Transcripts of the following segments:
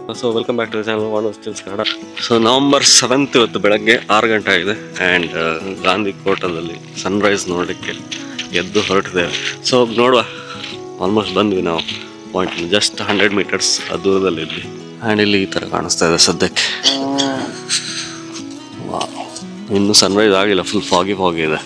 So welcome back to channel one stills Kannada so November seventh ಇವತ್ತು ಬೆಳಗ್ಗೆ ಆರು ಗಂಟೆ ಆಗಿದೆ ಆ್ಯಂಡ್ ಗಾಂಧಿ ಕೋಟದಲ್ಲಿ ಸನ್ರೈಸ್ ನೋಡಲಿಕ್ಕೆ ಎದ್ದು ಹೊರಟಿದ್ದೇವೆ ಸೊ ನೋಡುವ ಆಲ್ಮೋಸ್ಟ್ ಬಂದ್ವಿ ನಾವು ಪಾಯಿಂಟ್ ಜಸ್ಟ್ ಹಂಡ್ರೆಡ್ ಮೀಟರ್ಸ್ ದೂರದಲ್ಲಿದ್ವಿ ಆ್ಯಂಡ್ ಇಲ್ಲಿ ಈ ಥರ ಕಾಣಿಸ್ತಾ ಇದೆ ಸದ್ಯಕ್ಕೆ Wow. ಇನ್ನೂ ಸನ್ರೈಸ್ ಆಗಿಲ್ಲ ಫುಲ್ ಫಾಗಿ ಫಾಗಿ ಇದೆ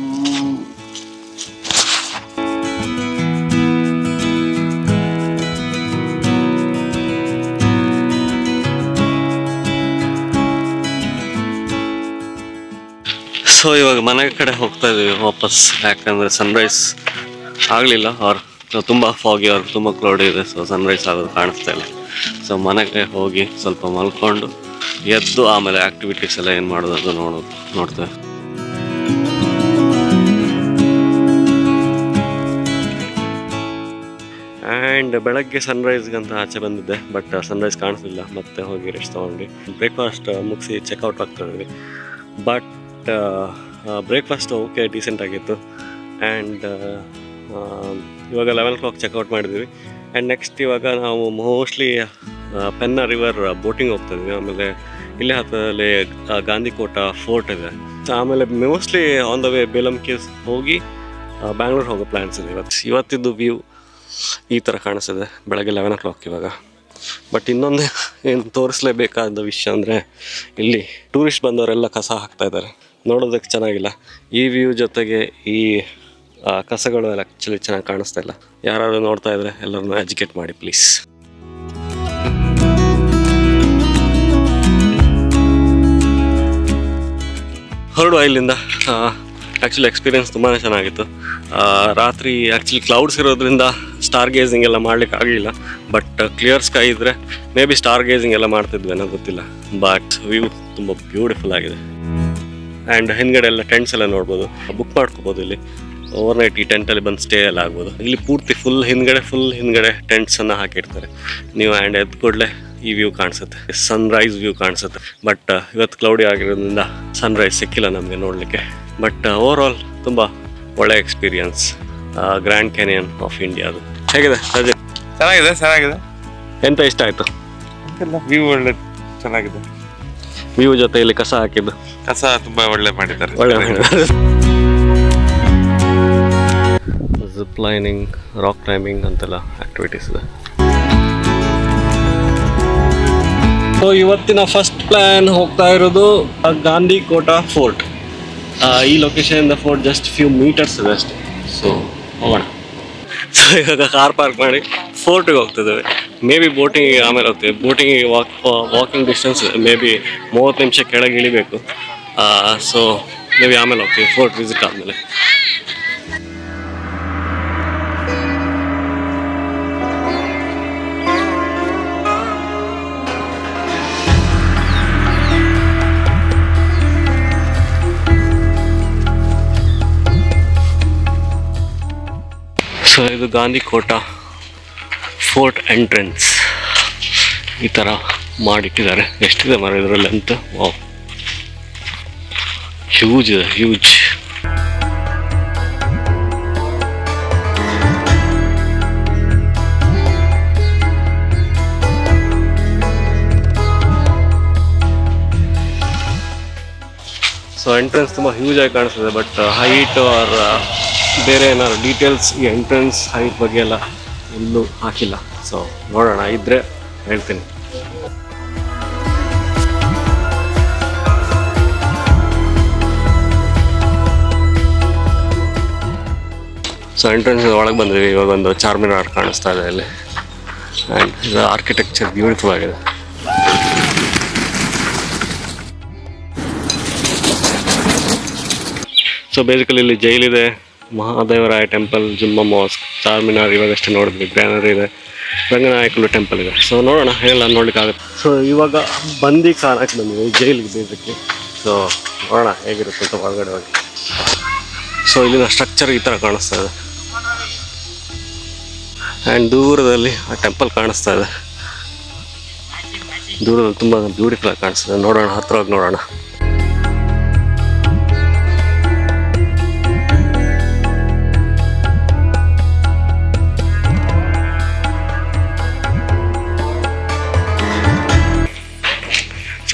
ಸೊ ಇವಾಗ ಮನೆ ಕಡೆ ಹೋಗ್ತಾ ಇದೀವಿ ವಾಪಸ್ ಯಾಕಂದ್ರೆ ಸನ್ರೈಸ್ ಆಗಲಿಲ್ಲ ಅವ್ರು ತುಂಬ ಫಾಗಿ ಅವ್ರು ತುಂಬ ಕ್ಲೌಡಿ ಇದೆ ಸೊ ಸನ್ರೈಸ್ ಆಗೋದು ಕಾಣಿಸ್ತಾ ಇಲ್ಲ ಸೊ ಮನೆಗೆ ಹೋಗಿ ಸ್ವಲ್ಪ ಮಲ್ಕೊಂಡು ಎದ್ದು ಆಮೇಲೆ ಆಕ್ಟಿವಿಟೀಸ್ ಎಲ್ಲ ಏನು ಮಾಡೋದು ಅದು ನೋಡೋದು ನೋಡ್ತೇವೆ ಆ್ಯಂಡ್ ಬೆಳಗ್ಗೆ ಸನ್ರೈಸ್ಗೆ ಅಂತ ಆಚೆ ಬಂದಿದ್ದೆ ಬಟ್ ಸನ್ರೈಸ್ ಕಾಣಿಸ್ಲಿಲ್ಲ ಮತ್ತೆ ಹೋಗಿ ರೆಸ್ಟ್ ತೊಗೊಂಡು ಬ್ರೇಕ್ಫಾಸ್ಟ್ ಮುಗಿಸಿ ಚೆಕ್ಔಟ್ ಆಗ್ತಾ ಇದ್ವಿ ಬಟ್ ಬ್ರೇಕ್ಫಾಸ್ಟ್ ಓಕೆ ಡೀಸೆಂಟ್ ಆಗಿತ್ತು ಆ್ಯಂಡ್ ಇವಾಗ ಲೆವೆನ್ ಓ ಕ್ಲಾಕ್ ಚೆಕ್ಔಟ್ ಮಾಡಿದ್ವಿ ಆ್ಯಂಡ್ ನೆಕ್ಸ್ಟ್ ಇವಾಗ ನಾವು ಮೋಸ್ಟ್ಲಿ ಪೆನ್ನ ರಿವರ್ ಬೋಟಿಂಗ್ ಹೋಗ್ತಾ ಇದ್ವಿ ಆಮೇಲೆ ಇಲ್ಲೇ ಹತ್ತಿರದಲ್ಲಿ ಆ, ಗಾಂಧಿಕೋಟ ಫೋರ್ಟ್ ಇದೆ So, ಆಮೇಲೆ mostly on the way Belum caves ಹೋಗಿ ಬ್ಯಾಂಗ್ಳೂರ್ ಹೋಗೋ ಪ್ಲ್ಯಾನ್ಸ್ ಇದೆ ಇವತ್ತು ಇವತ್ತಿದ್ದು ವ್ಯೂ ಈ ಥರ ಕಾಣಿಸ್ತಿದೆ ಬೆಳಗ್ಗೆ ಲೆವೆನ್ ಓ ಕ್ಲಾಕ್ ಇವಾಗ ಬಟ್ ಇನ್ನೊಂದು ಏನು ತೋರಿಸ್ಲೇಬೇಕಾದ ವಿಷಯ ಅಂದರೆ ಇಲ್ಲಿ ಟೂರಿಸ್ಟ್ ಬಂದವರೆಲ್ಲ ಕಸ ಹಾಕ್ತಾ ಇದ್ದಾರೆ ನೋಡೋದಕ್ಕೆ ಚೆನ್ನಾಗಿಲ್ಲ ಈ ವ್ಯೂ ಜೊತೆಗೆ ಈ ಆ, ಕಸಗಳು ಎಲ್ಲ ಆ್ಯಕ್ಚುಲಿ ಚೆನ್ನಾಗಿ ಕಾಣಿಸ್ತಾ ಇಲ್ಲ ಯಾರಾದರೂ ನೋಡ್ತಾ ಇದ್ರೆ ಎಲ್ಲರನ್ನೂ ಎಜುಕೇಟ್ ಮಾಡಿ ಪ್ಲೀಸ್ ಹೊರಡುವ ಇಲ್ಲಿಂದ ಆ್ಯಕ್ಚುಲಿ ಎಕ್ಸ್ಪೀರಿಯನ್ಸ್ ತುಂಬಾ ಚೆನ್ನಾಗಿತ್ತು ಆ, ರಾತ್ರಿ ಆ್ಯಕ್ಚುಲಿ ಕ್ಲೌಡ್ಸ್ ಇರೋದ್ರಿಂದ ಸ್ಟಾರ್ ಗೇಸಿಂಗ್ ಎಲ್ಲ ಮಾಡ್ಲಿಕ್ಕೆ ಆಗಲಿಲ್ಲ ಬಟ್ ಕ್ಲಿಯರ್ ಸ್ಕೈ ಇದ್ದರೆ ಮೇ ಬಿ ಸ್ಟಾರ್ ಗೇಸಿಂಗ್ ಎಲ್ಲ ಮಾಡ್ತಿದ್ವಿ ಅನ್ನೋ ಗೊತ್ತಿಲ್ಲ ಬಟ್ ವ್ಯೂ ತುಂಬ ಬ್ಯೂಟಿಫುಲ್ ಆಗಿದೆ ಆ್ಯಂಡ್ ಹಿಂದ್ಗಡೆ ಎಲ್ಲ ಟೆಂಟ್ಸ್ ಎಲ್ಲ ನೋಡ್ಬೋದು ಬುಕ್ ಮಾಡ್ಕೋಬೋದು ಇಲ್ಲಿ ಓವರ್ ನೈಟ್ ಈ ಟೆಂಟಲ್ಲಿ ಬಂದು ಸ್ಟೇ ಎಲ್ಲ ಆಗ್ಬೋದು ಇಲ್ಲಿ ಪೂರ್ತಿ ಫುಲ್ ಹಿಂದ್ಗಡೆ ಫುಲ್ ಹಿಂದ್ಗಡೆ ಟೆಂಟ್ಸನ್ನು ಹಾಕಿರ್ತಾರೆ ನೀವು ಆ್ಯಂಡ್ ಎದ್ದು ಕೂಡಲೇ ಈ ವ್ಯೂ ಕಾಣಿಸುತ್ತೆ ಸನ್ರೈಸ್ ವ್ಯೂ ಕಾಣಿಸುತ್ತೆ ಬಟ್ ಇವತ್ತು ಕ್ಲೌಡಿ ಆಗಿರೋದ್ರಿಂದ ಸನ್ರೈಸ್ ಸಿಕ್ಕಿಲ್ಲ ನಮಗೆ ನೋಡಲಿಕ್ಕೆ ಬಟ್ ಓವರ್ ಆಲ್ ತುಂಬ ಒಳ್ಳೆ ಎಕ್ಸ್ಪೀರಿಯನ್ಸ್ ಗ್ರ್ಯಾಂಡ್ ಕ್ಯಾನಿಯನ್ ಆಫ್ ಇಂಡಿಯಾದು ಹೇಗಿದೆ ರಜೆ ಚೆನ್ನಾಗಿದೆ ಚೆನ್ನಾಗಿದೆ ಎಂತ ಇಷ್ಟ ಆಯಿತು ವ್ಯೂ ಒಳ್ಳೆ ಚೆನ್ನಾಗಿದೆ ವ್ಯೂ ಜೊತೆ ಇಲ್ಲಿ ಕಸ ಹಾಕಿದ್ದು ಕಸ ತುಂಬಾ ಒಳ್ಳೆ ಮಾಡಿದ್ದಾರೆ ಒಳ್ಳೆ ಜಿಪ್ ಲೈನಿಂಗ್ ರಾಕ್ ಕ್ಲೈಂಬಿಂಗ್ ಅಂತೆಲ್ಲ ಆಕ್ಟಿವಿಟೀಸ್ ಇದೆ ಸೊ ಇವತ್ತಿನ ಫಸ್ಟ್ ಪ್ಲಾನ್ ಹೋಗ್ತಾ ಇರೋದು ಗಾಂಧಿ ಕೋಟ ಫೋರ್ಟ್ ಈ location fort just few meters ಇದೆ ಅಷ್ಟೇ ಸೊ ಹೋಗೋಣ ಸೊ ಇವಾಗ ಕಾರ್ ಪಾರ್ಕ್ ಮಾಡಿ ಫೋರ್ಟಿಗೆ ಹೋಗ್ತಿದ್ದೇವೆ ಮೇ ಬಿ ಬೋಟಿಂಗಿಗೆ ಆಮೇಲೆ ಹೋಗ್ತೀವಿ ಬೋಟಿಂಗಿಗೆ walk walking distance maybe ಮೂವತ್ತು ನಿಮಿಷ ಕೆಳಗೆ ಇಳಿಬೇಕು ಸೊ ಮೇ ಬಿ ಆಮೇಲೆ ಹೋಗ್ತೀವಿ ಫೋರ್ಟ್ ವಿಸಿಟ್ ಆದಮೇಲೆ ಸೊ ಇದು ಗಾಂಧಿ ಕೋಟ ಫೋರ್ಟ್ ಎಂಟ್ರೆನ್ಸ್ ಈ ಥರ ಮಾಡಿಟ್ಟಿದ್ದಾರೆ ಎಷ್ಟಿದೆ ಮರ ಇದರಲ್ಲಿ ಅಂತ ವಾವ್ ಹ್ಯೂಜ್ ಇದೆ ಹ್ಯೂಜ್ ಸೊ ಎಂಟ್ರೆನ್ಸ್ ತುಂಬ ಹ್ಯೂಜ್ ಆಗಿ ಕಾಣಿಸ್ತದೆ ಬಟ್ ಹೈಟ್ ಆರ್ ಬೇರೆ ಏನಾದ್ರು ಡೀಟೇಲ್ಸ್ ಈ ಎಂಟ್ರೆನ್ಸ್ ಹೈಟ್ ಬಗ್ಗೆ ಎಲ್ಲ ಎಲ್ಲೂ ಹಾಕಿಲ್ಲ ಸೊ ನೋಡೋಣ ಇದ್ರೆ ಹೇಳ್ತೀನಿ ಸೊ ಎಂಟ್ರೆನ್ಸ್ ಒಳಗೆ ಬಂದ್ವಿ ಇವಾಗ ಒಂದು ಚಾರ್ಮಿನಾರ್ ಕಾಣಿಸ್ತಾ ಇದೆ ಇಲ್ಲಿ ಆ್ಯಂಡ್ ಇದು ಆರ್ಕಿಟೆಕ್ಚರ್ ಬ್ಯೂಟಿಫುಲ್ ಆಗಿದೆ ಸೊ ಬೇಸಿಕಲಿ ಇಲ್ಲಿ ಜೈಲಿದೆ ಮಹಾದೇವರಾಯ ಟೆಂಪಲ್ ಜುಮ್ಮ ಮಾಸ್ಕ್ ಚಾರ್ಮಿನಾರ್ ಇವಾಗಷ್ಟೇ ನೋಡಿದ್ವಿ ಗ್ರ್ಯಾನರಿ ಇದೆ ರಂಗನಾಯಕಲು ಟೆಂಪಲ್ ಇದೆ ಸೊ ನೋಡೋಣ ಎಲ್ಲ ನೋಡ್ಲಿಕ್ಕಾಗುತ್ತೆ ಸೊ ಇವಾಗ ಬಂದಿ ಕಾಣಕ್ಕೆ ಬಂದಿದೆ ಜೈಲಿಗೆ ಬೇಸಿಕ್ಲಿ ಸೊ ನೋಡೋಣ ಹೇಗಿರುತ್ತೆ ಅಂತ ಒಳಗಡೆ ಹೋಗಿ ಸೊ ಇಲ್ಲಿನ ಸ್ಟ್ರಕ್ಚರ್ ಈ ಥರ ಕಾಣಿಸ್ತಾ ಇದೆ ಆ್ಯಂಡ್ ದೂರದಲ್ಲಿ ಆ ಟೆಂಪಲ್ ಕಾಣಿಸ್ತಾ ಇದೆ ದೂರದಲ್ಲಿ ತುಂಬ ಬ್ಯೂಟಿಫುಲ್ ಆಗಿ ಕಾಣಿಸ್ತದೆ ನೋಡೋಣ ಹತ್ರ ಹೋಗಿ ನೋಡೋಣ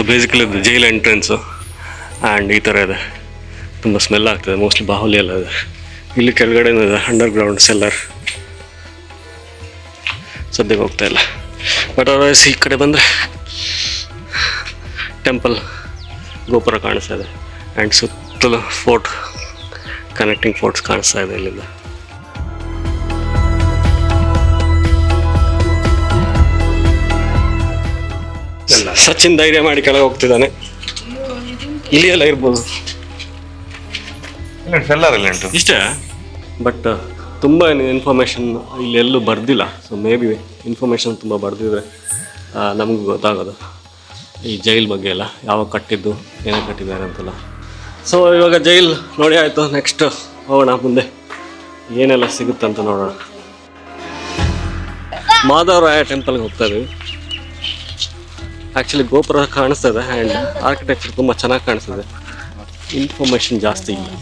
ಸೊ ಬೇಸಿಕಲಿ ಇದು ಜೈಲ್ ಎಂಟ್ರೆನ್ಸು ಆ್ಯಂಡ್ ಈ ಥರ ಇದೆ ತುಂಬ ಸ್ಮೆಲ್ ಆಗ್ತದೆ ಮೋಸ್ಟ್ಲಿ ಬಾಹುಲಿ ಎಲ್ಲ ಇದೆ ಇಲ್ಲಿ ಕೆಳಗಡೆನೂ ಇದೆ ಅಂಡರ್ ಗ್ರೌಂಡ್ ಸೆಲ್ಲರ್ ಸದ್ಯಕ್ಕೆ ಹೋಗ್ತಾ ಇಲ್ಲ ಬಟ್ ಅದರ್ವೈಸ್ ಈ ಕಡೆ ಬಂದರೆ ಟೆಂಪಲ್ ಗೋಪುರ ಕಾಣಿಸ್ತಾ ಇದೆ ಆ್ಯಂಡ್ ಸುತ್ತಲೂ ಫೋರ್ಟ್ ಕನೆಕ್ಟಿಂಗ್ ಫೋರ್ಟ್ಸ್ ಕಾಣಿಸ್ತಾ ಇದೆ ಇಲ್ಲಿಂದ ಸಚಿನ್ ಧೈರ್ಯ ಮಾಡಿ ಕೆಳಗೆ ಹೋಗ್ತಿದ್ದಾನೆ ಇಲ್ಲಿ ಎಲ್ಲ ಇರ್ಬೋದು ಇಲ್ಲ ಸೆಲ್ಲರ್ ಇಲ್ಲ ಉಂಟು ಇಷ್ಟೇ ಬಟ್ ತುಂಬ ಇನ್ಫಾರ್ಮೇಷನ್ ಇಲ್ಲಿ ಎಲ್ಲೂ ಬರ್ದಿಲ್ಲ ಸೊ ಮೇ ಬಿ ಇನ್ಫಾರ್ಮೇಷನ್ ತುಂಬ ಬರ್ದಿದ್ರೆ ನಮಗೂ ಗೊತ್ತಾಗೋದು ಈ ಜೈಲ್ ಬಗ್ಗೆ ಎಲ್ಲ ಯಾವಾಗ ಕಟ್ಟಿದ್ದು ಏನೇ ಕಟ್ಟಿದ್ದಾರೆ ಅಂತೆಲ್ಲ ಸೊ ಇವಾಗ ಜೈಲ್ ನೋಡಿ ಆಯಿತು ನೆಕ್ಸ್ಟ್ ಹೋಗೋಣ ಮುಂದೆ ಏನೆಲ್ಲ ಸಿಗುತ್ತೆ ಅಂತ ನೋಡೋಣ ಮಾಧವರಾಯ ಟೆಂಪಲ್ಗೆ ಹೋಗ್ತಾ ಇದೀವಿ ಆ್ಯಕ್ಚುಲಿ ಗೋಪುರ ಕಾಣಿಸ್ತದೆ ಆ್ಯಂಡ್ ಆರ್ಕಿಟೆಕ್ಚರ್ ತುಂಬ ಚೆನ್ನಾಗಿ ಕಾಣಿಸ್ತದೆ ಇನ್ಫಾರ್ಮೇಷನ್ ಜಾಸ್ತಿ ಇಲ್ಲ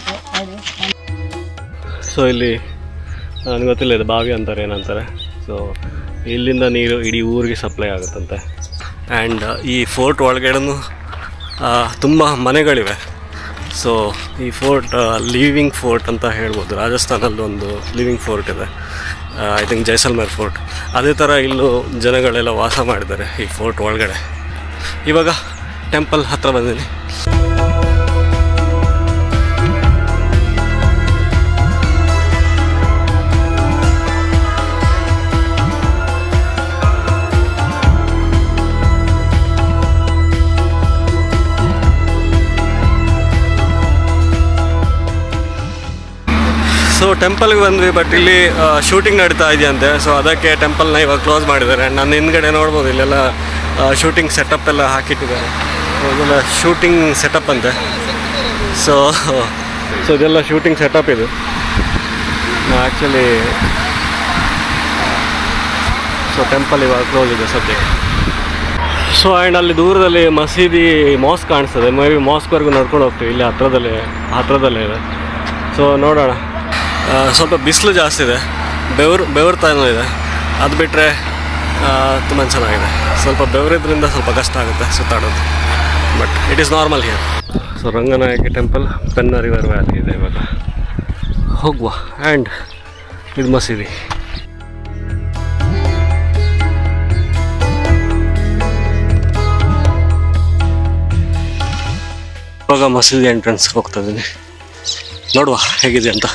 ಸೊ ಇಲ್ಲಿ ನನಗೆ ಗೊತ್ತಿಲ್ಲ ಇದು ಬಾವಿ ಅಂತಾರೆ ಏನಂತಾರೆ ಸೊ ಇಲ್ಲಿಂದ ನೀರು ಇಡೀ ಊರಿಗೆ ಸಪ್ಲೈ ಆಗುತ್ತಂತೆ ಆ್ಯಂಡ್ ಈ ಫೋರ್ಟ್ ಒಳಗಡೆನೂ ತುಂಬ ಮನೆಗಳಿವೆ ಸೊ ಈ ಫೋರ್ಟ್ ಲಿವಿಂಗ್ ಫೋರ್ಟ್ ಅಂತ ಹೇಳ್ಬೋದು ರಾಜಸ್ಥಾನಲ್ಲಿ ಒಂದು ಲಿವಿಂಗ್ ಫೋರ್ಟ್ ಇದೆ ಐ ಥಿಂಕ್ ಜೈಸಲ್ಮೇರ್ ಫೋರ್ಟ್ ಅದೇ ಥರ ಇಲ್ಲೂ ಜನಗಳೆಲ್ಲ ವಾಸ ಮಾಡಿದ್ದಾರೆ ಈ ಫೋರ್ಟ್ ಒಳಗಡೆ ಇವಾಗ ಟೆಂಪಲ್ ಹತ್ರ ಬಂದೀನಿ ಸೊ ಟೆಂಪಲ್ಗೆ ಬಂದ್ವಿ ಬಟ್ ಇಲ್ಲಿ ಶೂಟಿಂಗ್ ನಡೀತಾ ಇದೆಯಂತೆ ಸೊ ಅದಕ್ಕೆ ಟೆಂಪಲ್ನ ಇವಾಗ ಕ್ಲೋಸ್ ಮಾಡಿದ್ದಾರೆ And ನನ್ನ ಹಿಂದ್ಗಡೆ ನೋಡ್ಬೋದು ಇಲ್ಲೆಲ್ಲ ಶೂಟಿಂಗ್ ಸೆಟಪ್ ಎಲ್ಲ ಹಾಕಿಟ್ಟಿದ್ದಾರೆ So ಇದೆಲ್ಲ ಶೂಟಿಂಗ್ ಸೆಟಪ್ ಅಂತೆ ಸೊ ಸೊ ಇದೆಲ್ಲ ಶೂಟಿಂಗ್ ಸೆಟಪ್ ಇದು ಆ್ಯಕ್ಚುಲಿ ಸೊ ಟೆಂಪಲ್ ಇವಾಗ ಕ್ಲೋಸ್ ಇದೆ ಸದ್ಯಕ್ಕೆ ಸೊ ಆ್ಯಂಡ್ ಅಲ್ಲಿ ದೂರದಲ್ಲಿ ಮಸೀದಿ ಮಾಸ್ಕ್ ಕಾಣಿಸ್ತದೆ ಮೇ ಬಿ ಮಾಸ್ಕ್ವರೆಗೂ ನಡ್ಕೊಂಡು ಹೋಗ್ತೀವಿ ಇಲ್ಲಿ ಹತ್ರದಲ್ಲೇ ಹತ್ರದಲ್ಲೇ ಇದೆ ಸೊ ನೋಡೋಣ ಆ, ಸ್ವಲ್ಪ ಬಿಸಿಲು ಜಾಸ್ತಿ ಇದೆ ಬೆವರು ಬೆವರ್ತಾನೂ ಇದೆ ಅದು ಬಿಟ್ಟರೆ ತುಂಬ ಚೆನ್ನಾಗಿದೆ ಸ್ವಲ್ಪ ಬೆವರಿದ್ರಿಂದ ಸ್ವಲ್ಪ ಕಷ್ಟ ಆಗುತ್ತೆ ಸುತ್ತಾಡೋದು but it is normal here so Ranganayaki temple Penna river valley ಇದೆ ಇವಾಗ ಹೋಗುವ ಆ್ಯಂಡ್ ಇದು ಮಸೀದಿ ಇವಾಗ ಮಸೀದಿ ಎಂಟ್ರೆನ್ಸ್ ಹೋಗ್ತಾ ಇದ್ದೀನಿ ನೋಡುವ ಹೇಗಿದೆ ಅಂತ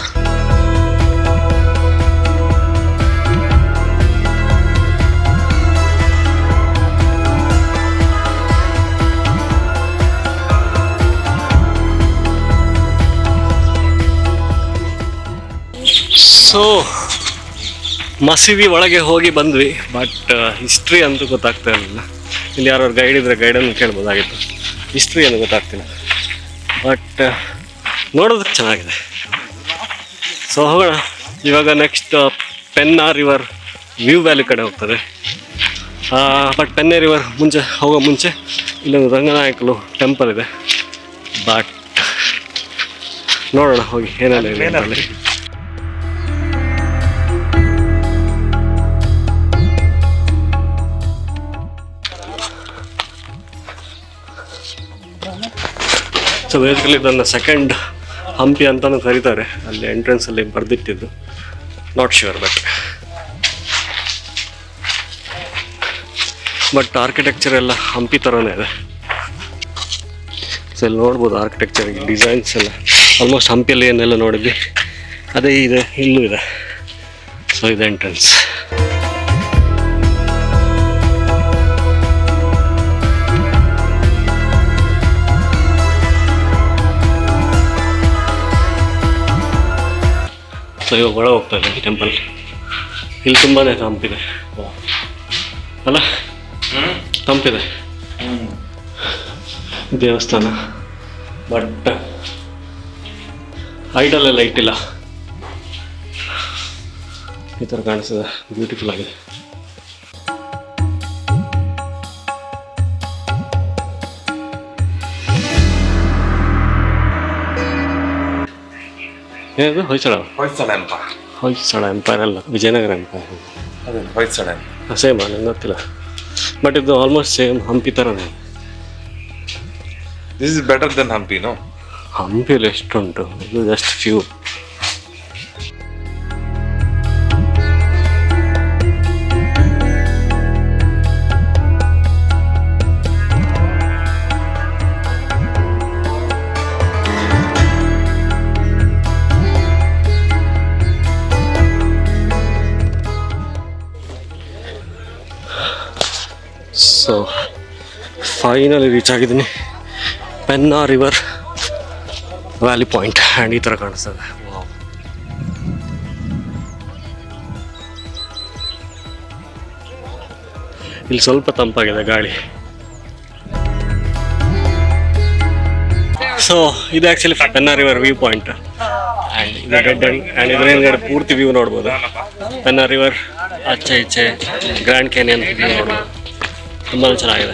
ಸೊ ಮಸೀದಿ ಒಳಗೆ ಹೋಗಿ ಬಂದ್ವಿ ಬಟ್ ಹಿಸ್ಟ್ರಿ ಅಂತೂ ಗೊತ್ತಾಗ್ತಾ ಇರಲಿಲ್ಲ ಇಲ್ಲಿ ಯಾರು ಗೈಡ್ ಇದ್ರೆ ಗೈಡನ್ನು ಕೇಳ್ಬೋದಾಗಿತ್ತು ಹಿಸ್ಟ್ರಿ ಏನು ಗೊತ್ತಾಗ್ತಿಲ್ಲ ಬಟ್ ನೋಡೋದಕ್ಕೆ ಚೆನ್ನಾಗಿದೆ ಸೊ ಹೋಗೋಣ ಇವಾಗ next Penna river view valley ಕಡೆ ಹೋಗ್ತದೆ ಬಟ್ ಪೆನ್ನೆ ರಿವರ್ ಮುಂಚೆ ಹೋಗೋ ಮುಂಚೆ ಇಲ್ಲೊಂದು ರಂಗನಾಯಕಲು ಟೆಂಪಲ್ ಇದೆ ಬಟ್ ನೋಡೋಣ ಹೋಗಿ ಏನೆಲ್ಲ ಇದೆ ಅಂತ ಅಲ್ಲಿ. ಸೊ ಬೇಸಿಕಲಿ ಇದನ್ನು ಸೆಕೆಂಡ್ ಹಂಪಿ ಅಂತಲೂ ಕರೀತಾರೆ ಅಲ್ಲಿ ಎಂಟ್ರೆನ್ಸಲ್ಲಿ ಬರೆದಿಟ್ಟಿದ್ದು not sure but but architecture ಎಲ್ಲ ಹಂಪಿ ಥರನೇ ಇದೆ ಸೊ ಇಲ್ಲಿ ನೋಡ್ಬೋದು ಆರ್ಕಿಟೆಕ್ಚರ್ ಡಿಸೈನ್ಸ್ ಎಲ್ಲ ಆಲ್ಮೋಸ್ಟ್ ಹಂಪಿಯಲ್ಲಿ ಏನೆಲ್ಲ ನೋಡಿದ್ವಿ ಅದೇ ಇದೆ ಇಲ್ಲೂ ಇದೆ ಸೊ ಇದು ಎಂಟ್ರೆನ್ಸ್ ಸೊ ಇವಾಗ ಒಳ ಹೋಗ್ತಾ ಇದ್ದೀನಿ ಟೆಂಪಲ್ ಇಲ್ಲಿ ತುಂಬಾ ತಂಪಿದೆ ಅಲ್ಲ ತಂಪಿದೆ ದೇವಸ್ಥಾನ ಬಟ್ ಐಡಲ್ಲೆಲ್ಲ ಇಟ್ಟಿಲ್ಲ ಈ ಥರ ಕಾಣಿಸ್ತದೆ ಬ್ಯೂಟಿಫುಲ್ ಆಗಿದೆ ಏನದು ಹೊಯ್ಸಳ ಹೊಯ್ಸಳ ಅಂತ ಹೊಯ್ಸಳ ಎಂಪೈರ್ ಅಲ್ಲ ವಿಜಯನಗರ ಎಂಪೈರ್ ಅದೇ ಹೊಯ್ಸಳ ಅಂತ ಸೇಮ್ ನಂಗೆ ಗೊತ್ತಿಲ್ಲ ಬಟ್ ಇದು ಆಲ್ಮೋಸ್ಟ್ ಸೇಮ್ ಹಂಪಿ ಥರನೇ this is better then Hampi no ಹಂಪಿಲಿ ಎಷ್ಟುಂಟು ಇದು just few so finally reach ಆಗಿದ್ದೀನಿ Penna river valley point and ಈ ಥರ ಕಾಣಿಸ್ತದೆ ವಾವ್ ಇಲ್ಲಿ ಸ್ವಲ್ಪ ತಂಪಾಗಿದೆ ಗಾಳಿ ಸೊ ಇದು actually Penna river view point and ಇದು ಡೆಡ್ ಎಂಡ್ ಆ್ಯಂಡ್ ಇದ್ರ ಹಿಂದ್ಗಡೆ ಪೂರ್ತಿ ವ್ಯೂ ನೋಡ್ಬೋದು ಪೆನ್ನಾ ರಿವರ್ ಆಚೆ ಈಚೆ ಗ್ರ್ಯಾಂಡ್ ಕ್ಯಾನಿಯನ್ ವ್ಯೂ ನೋಡ್ಬೋದು ತುಂಬಾ ಚೆನ್ನಾಗಿದೆ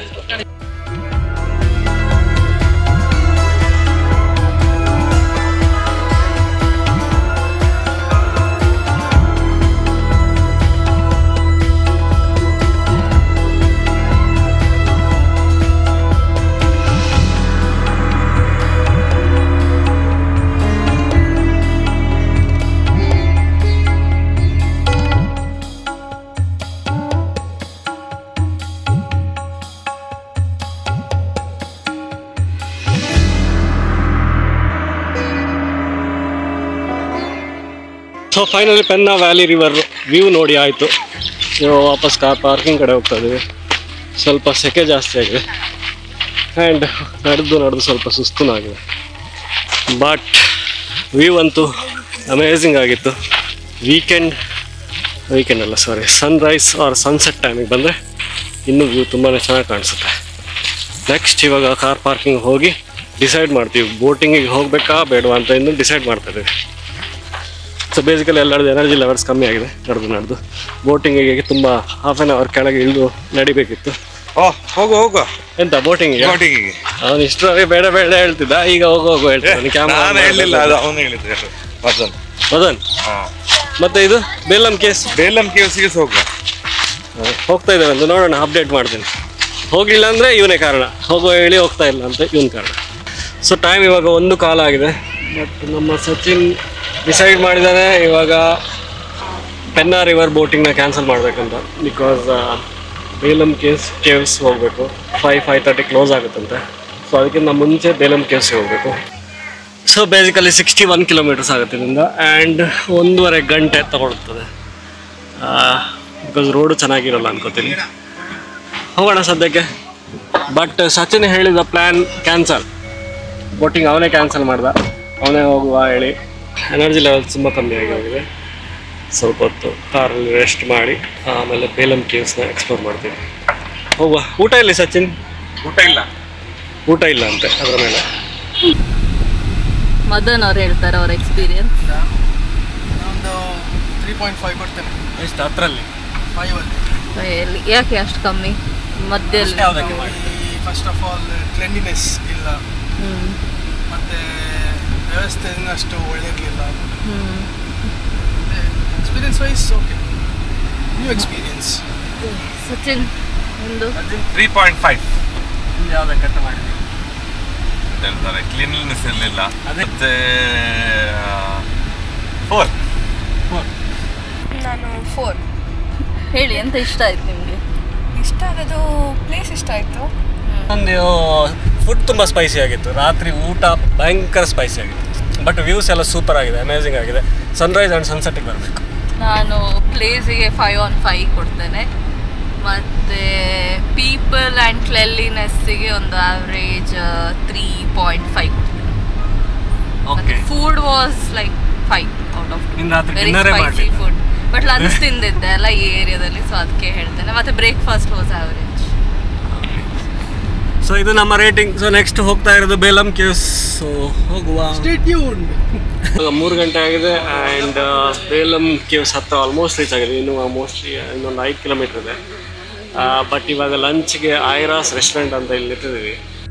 so finally Penna valley river view ನೋಡಿ ಆಯಿತು ನೀವು ವಾಪಸ್ ಕಾರ್ ಪಾರ್ಕಿಂಗ್ ಕಡೆ ಹೋಗ್ತಾ ಇದ್ದೀವಿ ಸ್ವಲ್ಪ ಸೆಕೆ ಜಾಸ್ತಿ ಆಗಿದೆ ಆ್ಯಂಡ್ ನಡೆದು ನಡೆದು ಸ್ವಲ್ಪ ಸುಸ್ತೂ ಆಗಿದೆ ಬಟ್ ವ್ಯೂ ಅಂತೂ ಅಮೇಝಿಂಗ್ ಆಗಿತ್ತು ವೀಕೆಂಡ್ ವೀಕೆಂಡ್ ಅಲ್ಲ ಸಾರಿ ಸನ್ರೈಸ್ ಆರ್ ಸನ್ಸೆಟ್ ಟೈಮಿಗೆ ಬಂದರೆ ಇನ್ನೂ ವ್ಯೂ ತುಂಬಾ ಚೆನ್ನಾಗಿ ಕಾಣಿಸುತ್ತೆ ನೆಕ್ಸ್ಟ್ ಇವಾಗ ಕಾರ್ ಪಾರ್ಕಿಂಗ್ ಹೋಗಿ ಡಿಸೈಡ್ ಮಾಡ್ತೀವಿ ಬೋಟಿಂಗಿಗೆ ಹೋಗಬೇಕಾ ಬೇಡವಾ ಅಂತ ಇನ್ನು ಡಿಸೈಡ್ ಮಾಡ್ತಾ ಇದ್ದೀವಿ ಸೊ ಬೇಸಿಕಲಿ ಎಲ್ಲರದ್ದು ಎನರ್ಜಿ ಲೆವೆಲ್ಸ್ ಕಮ್ಮಿ ಆಗಿದೆ ನಡೆದು ನಡೆದು ಬೋಟಿಂಗಿಗೆ ತುಂಬ ಹಾಫ್ ಆನ್ ಅವರ್ ಕೆಳಗೆ ಇಳಿದು ನಡಿಬೇಕಿತ್ತು ಓ ಹೋಗು ಹೋಗು ಎಂತ ಬೋಟಿಂಗಿಗೆ ಬೋಟಿಂಗಿಗೆ ಅವನು ಇಷ್ಟರವರೆಗೆ ಬೇಡ ಬೇಡ ಹೇಳ್ತಿದ್ದ ಈಗ ಹೋಗು ಹೋಗು ಹೇಳ್ತಾನೆ ನಾನು ಹೇಳಲಿಲ್ಲ ಅದು ಅವನು ಹೇಳಿದ್ದೆ ಮದನ್ ಮದನ್ ಹಾ ಮತ್ತೆ ಇದು ಬೇಲಂ ಕೇಸ್ ಬೇಲಂ ಕೇವ್ಸಿಗೆ ಹೋಗು ಹೋಗ್ತಾ ಇದ್ದೇವೆ ಅಂತ ನೋಡೋಣ ಅಪ್ಡೇಟ್ ಮಾಡ್ತೀನಿ ಹೋಗಿಲ್ಲ ಅಂದರೆ ಇವನೇ ಕಾರಣ ಹೋಗೋ ಹೇಳಿ ಹೋಗ್ತಾ ಇಲ್ಲ ಅಂತ ಇವನ್ ಕಾರಣ ಸೊ ಟೈಮ್ ಇವಾಗ ಒಂದು ಕಾಲ ಆಗಿದೆ ಬಟ್ ನಮ್ಮ ಸಚಿನ್ ಡಿಸೈಡ್ ಮಾಡಿದ್ದಾನೆ ಇವಾಗ ಪೆನ್ನಾ ರಿವರ್ ಬೋಟಿಂಗ್ನ ಕ್ಯಾನ್ಸಲ್ ಮಾಡಬೇಕಂತ ಬಿಕಾಸ್ ಬೇಲಂ ಕೇವ್ಸ್ ಕೇವ್ಸ್ ಹೋಗಬೇಕು ಫೈವ್ ಫೈವ್ ತರ್ಟಿ ಕ್ಲೋಸ್ ಆಗುತ್ತಂತೆ ಸೊ ಅದಕ್ಕಿಂತ ಮುಂಚೆ ಬೇಲಂ ಕೇವ್ಸ್ಗೆ ಹೋಗಬೇಕು so basically sixty one kilometers ಆಗುತ್ತೆ ಇಲ್ಲಿಂದ ಆ್ಯಂಡ್ ಒಂದೂವರೆ ಗಂಟೆ ತಗೊಳ್ತದೆ ಬಿಕಾಸ್ ರೋಡು ಚೆನ್ನಾಗಿರಲ್ಲ ಅನ್ಕೋತೀನಿ ಹೋಗೋಣ ಸದ್ಯಕ್ಕೆ ಬಟ್ ಸಚಿನ್ ಹೇಳಿದ ಪ್ಲ್ಯಾನ್ ಕ್ಯಾನ್ಸಲ್ ಬೋಟಿಂಗ್ ಅವನೇ ಕ್ಯಾನ್ಸಲ್ ಮಾಡ್ದ ಅವನೇ ಹೋಗುವ ಹೇಳಿ ಎನರ್ಜಿ ಲೆವೆಲ್ ತುಂಬ ಕಮ್ಮಿ ಆಗಿ ಹೋಗಿದೆ ಸ್ವಲ್ಪ ಹೊತ್ತು ಕಾರಲ್ಲಿ ರೆಸ್ಟ್ ಮಾಡಿ ಆಮೇಲೆ ಬೇಲಂ ಕೇವ್ಸ್ನ ಎಕ್ಸ್ಪ್ಲೋರ್ ಮಾಡ್ತೀವಿ ಹೋಗುವ ಊಟ ಇಲ್ಲಿ ಸಚಿನ್ ಊಟ ಇಲ್ಲ ಊಟ ಇಲ್ಲ ಅಂತೆ ಅದರ ಮೇಲೆ ಮದನ್ ಅವ್ರು ಹೇಳ್ತಾರೆ ಅವ್ರ ಎಕ್ಸ್ಪೀರಿಯನ್ಸ್ ಒಂದು ತ್ರೀ ಪಾಯಿಂಟ್ ಫೈವ್ ಬರ್ತೇನೆ ಎಷ್ಟು ಹತ್ರಲ್ಲಿ ಫೈವ್ ಅಲ್ಲಿ ಯಾಕೆ ಅಷ್ಟು ಕಮ್ಮಿ ಮಧ್ಯದಲ್ಲಿ ಯಾವುದಕ್ಕೆ ಮಾಡಿ ಫಸ್ಟ್ ಆಫ್ ಆಲ್ ಕ್ಲೆನ್ಲಿನೆಸ್ ಇಲ್ಲ ಹ್ಮ್ ಮತ್ತೆ ವ್ಯವಸ್ಥೆ ಅಷ್ಟು ಒಳ್ಳೆಯಿರಲಿಲ್ಲ hmm experience wise okay new experience Sachin ಒಂದು ತ್ರೀ ಪಾಯಿಂಟ್ ಫೈವ್ ಯಾವುದಕ್ಕೆ ಕಟ್ ಮಾಡಿ ಹೇಳ್ತಾರೆ ಕ್ಲೀನ್ಲಿನೆಸ್ ಇರಲಿಲ್ಲ ಅದೇ. ಮತ್ತೆ ಫೋರ್ ನಾನು ಫೋರ್ ಹೇಳಿ ಎಂತ ಇಷ್ಟ ಆಯ್ತು ನಿಮಗೆ ಇಷ್ಟ ಆಗೋದು ಪ್ಲೇಸ್ ಇಷ್ಟ ಆಯಿತು ಒಂದು ಫುಡ್ ತುಂಬ ಸ್ಪೈಸಿ ಆಗಿತ್ತು ರಾತ್ರಿ ಊಟ ಭಯಂಕರ ಸ್ಪೈಸಿ ಆಗಿತ್ತು ಬಟ್ ವ್ಯೂಸ್ ಎಲ್ಲ ಸೂಪರ್ ಆಗಿದೆ ಅಮೇಝಿಂಗ್ ಆಗಿದೆ ಸನ್ರೈಸ್ ಆ್ಯಂಡ್ ಸನ್ಸೆಟ್ಟಿಗೆ ಬರಬೇಕು ನಾನು ಪ್ಲೇಸಿಗೆ ಫೈವ್ ಆನ್ ಫೈವ್ ಕೊಡ್ತೇನೆ ಮತ್ತು ಪೀಪಲ್ ಆ್ಯಂಡ್ ಕ್ಲೆಲ್ಲಿನೆಸ್ಸಿಗೆ ಒಂದು ಆವ್ರೇಜ್ ತ್ರೀ ಪಾಯಿಂಟ್ ಫೈವ್ ಕೊಡ್ತೇನೆ okay food was like five out of ಇನ್ನು ರಾತ್ರಿ ವೆರಿ dinner ಏ ಸ್ಪೈಸಿ ಮಾಡ್ಲಿಲ್ಲ. ಫುಡ್ ಬಟ್ ಲಂಚ್ ತಿಂದಿದ್ದೆ ಅಲ್ಲ ಈ ಏರಿಯಾದಲ್ಲಿ ಸೊ ಅದಕ್ಕೆ ಹೇಳ್ತೇನೆ ಮತ್ತು ಬ್ರೇಕ್ಫಾಸ್ಟ್ ವಾಸ್ ಆವ್ರೇಜ್ ಸೊ ಇದು ನಮ್ಮ ರೇಟಿಂಗ್ ಸೊ ನೆಕ್ಸ್ಟ್ ಹೋಗ್ತಾ ಇರೋದು ಬೇಲಂ ಕೇವ್ಸ್ ಸೊ ಹೋಗುವ ಟ್ಯೂನ್ ಇವಾಗ ಮೂರು ಗಂಟೆ ಆಗಿದೆ ಆ್ಯಂಡ್ ಬೇಲಂ ಕೇವ್ಸ್ ಹತ್ರ ಆಲ್ಮೋಸ್ಟ್ ರೀಚ್ ಆಗಿದೆ ಇನ್ನು ಮೋಸ್ಟ್ಲಿ ಇನ್ನೊಂದು ಐದು ಕಿಲೋಮೀಟರ್ ಇದೆ ಬಟ್ ಇವಾಗ ಲಂಚ್ಗೆ ಐರಾಸ್ ರೆಸ್ಟೋರೆಂಟ್ ಅಂತ ಇಲ್ಲಿ ನಿಂತಿದ್ದೀವಿ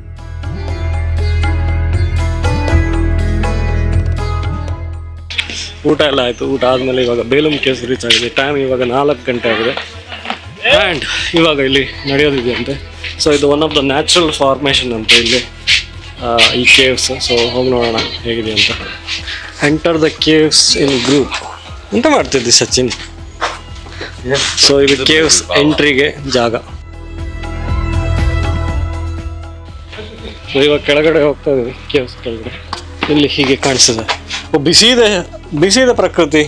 ಊಟ ಎಲ್ಲ ಆಯಿತು ಊಟ ಆದಮೇಲೆ ಇವಾಗ ಬೇಲಂ ಕೇವ್ಸ್ ರೀಚ್ ಆಗಿದೆ ಟೈಮ್ ಇವಾಗ ನಾಲ್ಕು ಗಂಟೆ ಆಗಿದೆ ಆ್ಯಂಡ್ ಇವಾಗ ಇಲ್ಲಿ ನಡೆಯೋದಿದೆ ಅಂತೆ ಸೊ ಇದು one of the natural formation ಅಂತ ಇಲ್ಲಿ ಈ ಕೇವ್ಸ್ ಸೊ ಹೋಗಿ ನೋಡೋಣ ಹೇಗಿದೆ ಅಂತ enter the caves in group ಎಂತ ಮಾಡ್ತಿದ್ದಿ ಸಚಿನ್ ಸೊ ಇದು ಕೇವ್ಸ್ ಎಂಟ್ರಿಗೆ ಜಾಗ ಸೊ ಇವಾಗ ಕೆಳಗಡೆ ಹೋಗ್ತಾ ಇದೀವಿ ಕೇವ್ಸ್ ಕೆಳಗಡೆ ಇಲ್ಲಿ ಹೀಗೆ ಕಾಣಿಸ್ತದೆ ಓ ಬಿಸಿ ಇದೆ ಬಿಸಿ ಇದೆ ಪ್ರಕೃತಿ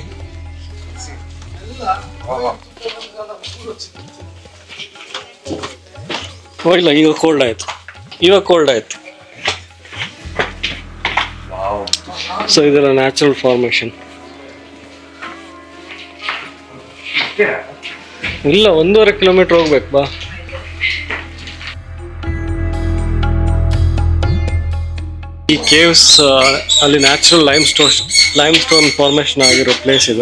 ಓ ಇಲ್ಲ ಈಗ ಕೋಲ್ಡ್ ಆಯ್ತು ಇವಾಗ ಕೋಲ್ಡ್ ಆಯ್ತು ಸೊ ಇದೆಲ್ಲ ನ್ಯಾಚುರಲ್ ಫಾರ್ಮೇಶನ್ ಇಲ್ಲ ಒಂದೂವರೆ ಕಿಲೋಮೀಟರ್ ಹೋಗ್ಬೇಕು ಬಾ ಈ ಕೇವ್ಸ್ ಅಲ್ಲಿ natural lime stone lime stone formation ಆಗಿರೋ ಪ್ಲೇಸ್ ಇದು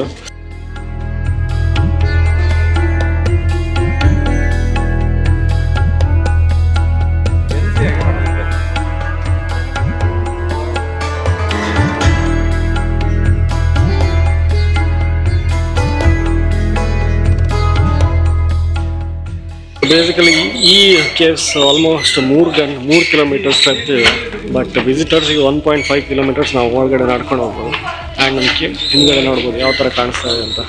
ಬೇಸಿಕಲಿ ಈ ಕೇವ್ಸ್ ಆಲ್ಮೋಸ್ಟ್ ಮೂರು ಗಂಟೆ ಮೂರು ಕಿಲೋಮೀಟರ್ಸ್ ಸ್ಟ್ರೆಚ್ ಇದೆ ಬಟ್ ವಿಸಿಟರ್ಸ್ಗೆ ಒನ್ ಪಾಯಿಂಟ್ ಫೈವ್ ಕಿಲೋಮೀಟರ್ಸ್ ನಾವು ಒಳಗಡೆ ನಡ್ಕೊಂಡು ಹೋಗ್ಬೋದು ಆ್ಯಂಡ್ ನಮ್ಮ ಕೇ ಹಿಂದ್ಗಡೆ ನೋಡ್ಬೋದು ಯಾವ ಥರ ಕಾಣಿಸ್ತಾ ಇದೆ ಅಂತ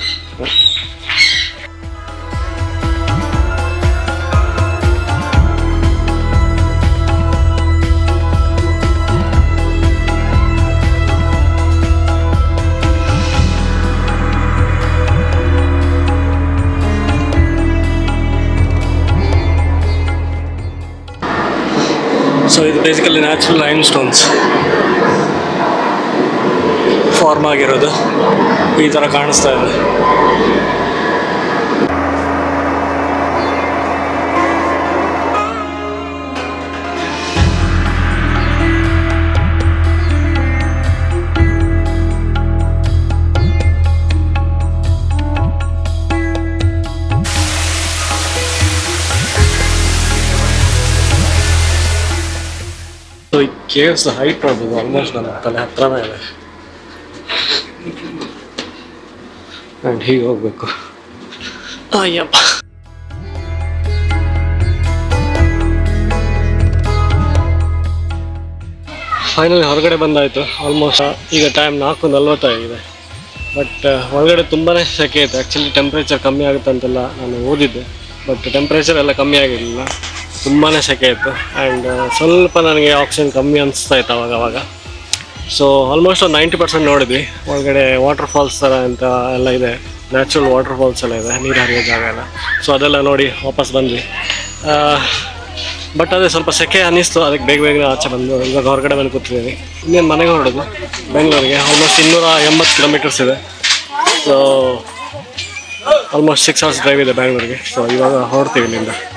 ಸೊ ಇದು basically natural lime stones form ಆಗಿರೋದು ಈ ಥರ ಕಾಣಿಸ್ತಾ ಇದೆ ಸೊ ಈ ಕೇವ್ಸ್ ಹೈಟ್ ನೋಡ್ಬೋದು ಆಲ್ಮೋಸ್ಟ್ ನನ್ನ ತಲೆ ಹತ್ರನೇ ಇದೆ ಆ್ಯಂಡ್ ಹೀಗೆ ಹೋಗ್ಬೇಕು ಅಯ್ಯಪ್ಪ ಫೈನಲಿ ಹೊರಗಡೆ ಬಂದಾಯಿತು ಆಲ್ಮೋಸ್ಟ್ ಈಗ ಟೈಮ್ ನಾಲ್ಕು ನಲ್ವತ್ತಾಗಿದೆ ಬಟ್ ಒಳಗಡೆ ತುಂಬಾ ಸೆಕೆ ಇತ್ತು ಆ್ಯಕ್ಚುಲಿ ಟೆಂಪ್ರೇಚರ್ ಕಮ್ಮಿ ಆಗುತ್ತೆ ಅಂತೆಲ್ಲ ನಾನು ಓದಿದ್ದೆ ಬಟ್ ಟೆಂಪ್ರೇಚರ್ ಎಲ್ಲ ಕಮ್ಮಿ ಆಗಿರಲಿಲ್ಲ ತುಂಬಾ ಸೆಕೆ ಇತ್ತು ಆ್ಯಂಡ್ ಸ್ವಲ್ಪ ನನಗೆ ಆಕ್ಸಿಜನ್ ಕಮ್ಮಿ ಅನಿಸ್ತಾ ಇತ್ತು ಅವಾಗ ಅವಾಗ ಸೊ ಆಲ್ಮೋಸ್ಟ್ ಒಂದು ನೈಂಟಿ ಪರ್ಸೆಂಟ್ ನೋಡಿದ್ವಿ ಒಳಗಡೆ ವಾಟರ್ ಫಾಲ್ಸ್ ಥರ ಅಂತ ಎಲ್ಲ ಇದೆ ನ್ಯಾಚುರಲ್ ವಾಟರ್ ಫಾಲ್ಸ್ ಎಲ್ಲ ಇದೆ ನೀರು ಹರಿಯೋ ಜಾಗ ಎಲ್ಲ ಸೊ ಅದೆಲ್ಲ ನೋಡಿ ವಾಪಸ್ ಬಂದ್ವಿ ಬಟ್ ಅದೇ ಸ್ವಲ್ಪ ಸೆಕೆ ಅನ್ನಿಸ್ತು ಅದಕ್ಕೆ ಬೇಗ ಬೇಗ ಆಚೆ ಬಂದು ಇವಾಗ ಹೊರಗಡೆ ಬಂದು ಕೂತಿದ್ದೀನಿ ಇನ್ನೇನು ಮನೆಗೆ ಹೊರಡೋದು ಬೆಂಗಳೂರಿಗೆ ಆಲ್ಮೋಸ್ಟ್ ಇನ್ನೂರ ಎಂಬತ್ತು ಕಿಲೋಮೀಟರ್ಸ್ ಇದೆ so almost six hours drive ಇದೆ ಬ್ಯಾಂಗ್ಳೂರಿಗೆ ಸೊ ಇವಾಗ ಹೊರಡ್ತೀವಿ ಇಲ್ಲಿಂದ